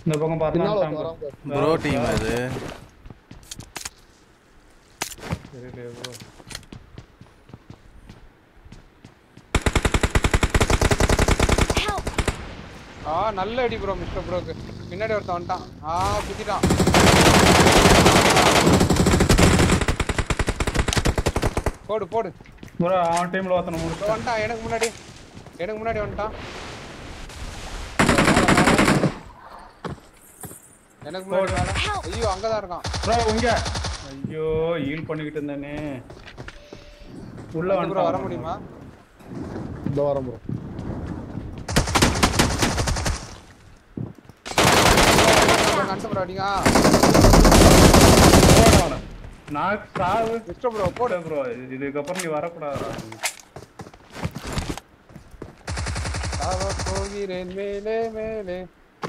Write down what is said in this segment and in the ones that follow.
இந்த பக்கம் பின்னால ஒருத்தன் பார்த்தா வரான் பாரு. ப்ரோ டீம் அது தெரியலையே ப்ரோ Help! ஆ நல்ல அடி ப்ரோ மிஸ்டர் ப்ரோக்கு பின்னாடி ஒருத்தன் வந்துட்டான் ஆ குத்திட்டான் போடு போடு ப்ரோ அவன் டீம்ல ஒருத்தனை இதோ முடிச்சு வந்துட்டான் எனக்கு முன்னாடி எனக்கு முன்னாடி வந்துட்டான் எனக்கு முன்னாடி மேல. ஐயோ அங்கதான் இருக்கான் ப்ரோ இங்க ஐயோ ஹீல் பண்ணிக்கிட்டு இருந்தேனே உள்ள வந்து ப்ரோ வர வந்துட்டான் முடியுமா இந்த வாரம் ப்ரோ கண்டு ப்ரோ அடிங்க போடு அவனை. நான் சாவு மிஸ்டர் ப்ரோ போடு போடு ப்ரோ இதுக்கப்புறம் நீ வரக்கூடாது சாவ போகிறேன் மேலே மேலே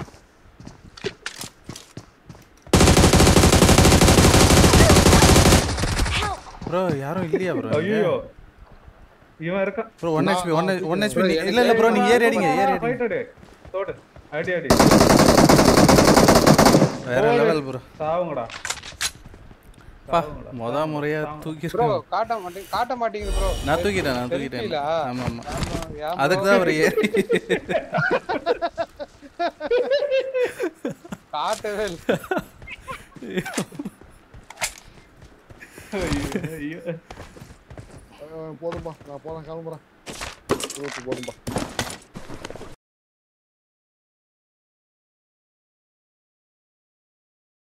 Help! ப்ரோ யாரும் இல்லையா ப்ரோ ஐயோ இவன் இருக்கான் bro one HP one one HP bro, இல்ல இல்ல ப்ரோ நீங்க ஏறி அடிங்க ஏறி அடிங்க ஃபைட் அடி தோடு அடி அடி வேற லெவல் ப்ரோ சாவுங்கடா பா முத முறையா தூக்கி ப்ரோ காட்ட மாட்டேங்க காட்ட மாட்டேங்குது ப்ரோ நான் தூக்கிட்டேன் நான் தூக்கிட்டேன் தெரியல. ஆமா ஆமா ஏன் bro? அதுக்கு தான் அவர் ஏறி காட்டவே இல்லை ஐயோ, ஐயோ அஹ் போதும்பா நான் போறேன் கிளம்புறேன் போதும்பா